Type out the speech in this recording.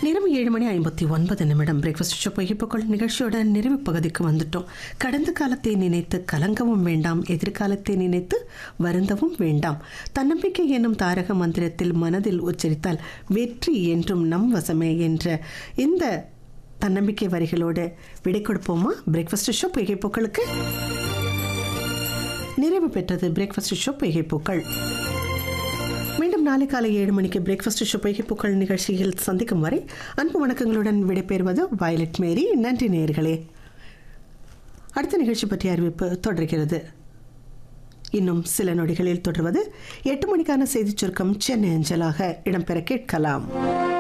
நேரம் ஏழு மணி ஐம்பத்தி ஒன்பது நிமிடம் பிரேக்ஃபாஸ்ட் ஷோ பகிப்புகள் நிகழ்ச்சியோட நிறைவு பகுதிக்கு வந்துட்டோம் கடந்த காலத்தை நினைத்து கலங்கவும் வேண்டாம் எதிர்காலத்தை நினைத்து வருந்தவும் வேண்டாம் தன்னம்பிக்கை என்னும் தாரக மந்திரத்தில் மனதில் உச்சரித்தால் வெற்றி என்றும் நம் வசமே என்ற இந்த தன்னம்பிக்கை வரிகளோடு விடை கொடுப்போமா பிரேக்ஃபாஸ்ட் ஷோ பகிப்புகளுக்கு நிறைவு பெற்றது பிரேக்ஃபாஸ்ட் ஷோ பகிப்புகள் மீண்டும் நாளை காலை ஏழு மணிக்கு பிரேக்ஃபாஸ்ட் ஷோ புகழ் நிகழ்ச்சியில் சந்திக்கும் வரை அன்பு வணக்கங்களுடன் விடைபெறுவது வயலட் மேரி நன்றி நேயர்களே அடுத்த நிகழ்ச்சி பற்றிய அறிவிப்பு தொடர்கிறது இன்னும் சில நொடிகளில் தொடர்வது எட்டு மணிக்கான செய்திச் சுருக்கம் சென்னை அஞ்சலாக இடம்பெற கேட்கலாம்